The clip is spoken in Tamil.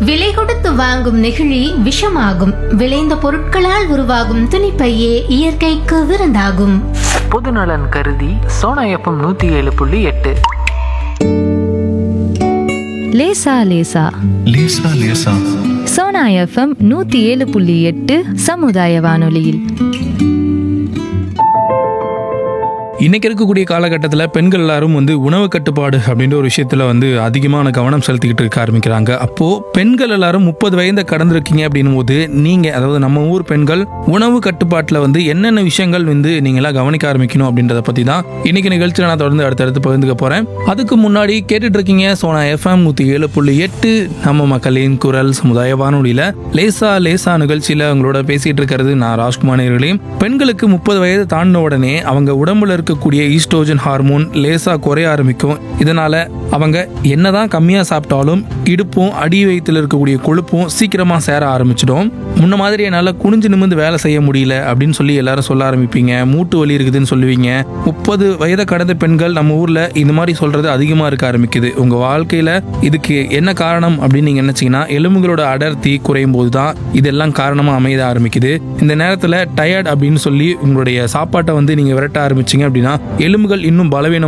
விலை கொடுத்து வாங்கும் நெகிழி விஷமாகும் விளைந்த பொருட்களால் உருவாகும் துணிப்பையே இயற்கைக்கு விருந்தாகும் பொதுநலன் கருதி சோனா எஃப்எம் நூற்றி ஏழு புள்ளி எட்டு லேசா லேசா லேசா லேசா சோனா எஃப்எம் நூத்தி ஏழு புள்ளி எட்டு சமுதாய வானொலியில் இன்னைக்கு இருக்கக்கூடிய காலகட்டத்தில் பெண்கள் எல்லாரும் வந்து உணவு கட்டுப்பாடு அப்படின்ற ஒரு விஷயத்தில் வந்து அதிகமான கவனம் செலுத்திக்கிட்டு இருக்க ஆரம்பிக்கிறாங்க அப்போது பெண்கள் எல்லாரும் முப்பது வயதை கடந்திருக்கீங்க அப்படின்னும் போது நீங்கள் அதாவது நம்ம ஊர் பெண்கள் உணவு கட்டுப்பாட்டில் வந்து என்னென்ன விஷயங்கள் வந்து நீங்களாம் கவனிக்க ஆரம்பிக்கணும் அப்படின்றத பற்றி தான் இன்னைக்கு நிகழ்ச்சியில் நான் தொடர்ந்து அடுத்தடுத்து பகிர்ந்துக்க போகிறேன் அதுக்கு முன்னாடி கேட்டுட்டு இருக்கீங்க சோனா எஃப்எம் நூற்றி ஏழு புள்ளி எட்டு நம்ம மக்களின் குரல் சமுதாய வானொலியில் லேசா லேசா நிகழ்ச்சியில் உங்களோட பேசிகிட்டு இருக்கிறது நான் ராஜ்குமார் நேயர்களே. பெண்களுக்கு முப்பது வயது தாண்டின உடனே அவங்க உடம்புல இருக்கக்கூடிய ஈஸ்ட்ரோஜன் ஹார்மோன் லேசா குறைய ஆரம்பிக்கும் இதனால அவங்க என்னதான் கம்மியா சாப்பிட்டாலும் இடுப்பும் அடி வயிற்றுல இருக்கக்கூடிய கொழுப்பும் சீக்கிரமா சேர ஆரம்பிச்சிடும் முன்ன மாதிரி என்னால் குனிஞ்சு நிமிந்து வேலை செய்ய முடியல அப்படின்னு சொல்லி எல்லாரும் சொல்ல ஆரம்பிப்பீங்க மூட்டு வலி இருக்குதுன்னு சொல்லுவீங்க முப்பது வயதை கடந்த பெண்கள் நம்ம ஊர்ல இந்த மாதிரி சொல்றது அதிகமா இருக்க ஆரம்பிக்குது உங்க வாழ்க்கையில இதுக்கு என்ன காரணம் அப்படின்னு நீங்க நினைச்சீங்கன்னா எலும்புகளோட அடர்த்தி குறையும் போது தான் இதெல்லாம் காரணமா அமைய ஆரம்பிக்குது இந்த நேரத்துல டயர்ட் அப்படின்னு சொல்லி உங்களுடைய சாப்பாட்டை வந்து நீங்க விரட்ட ஆரம்பிச்சீங்க அப்படின்னா எலும்புகள் இன்னும் பலவீனம்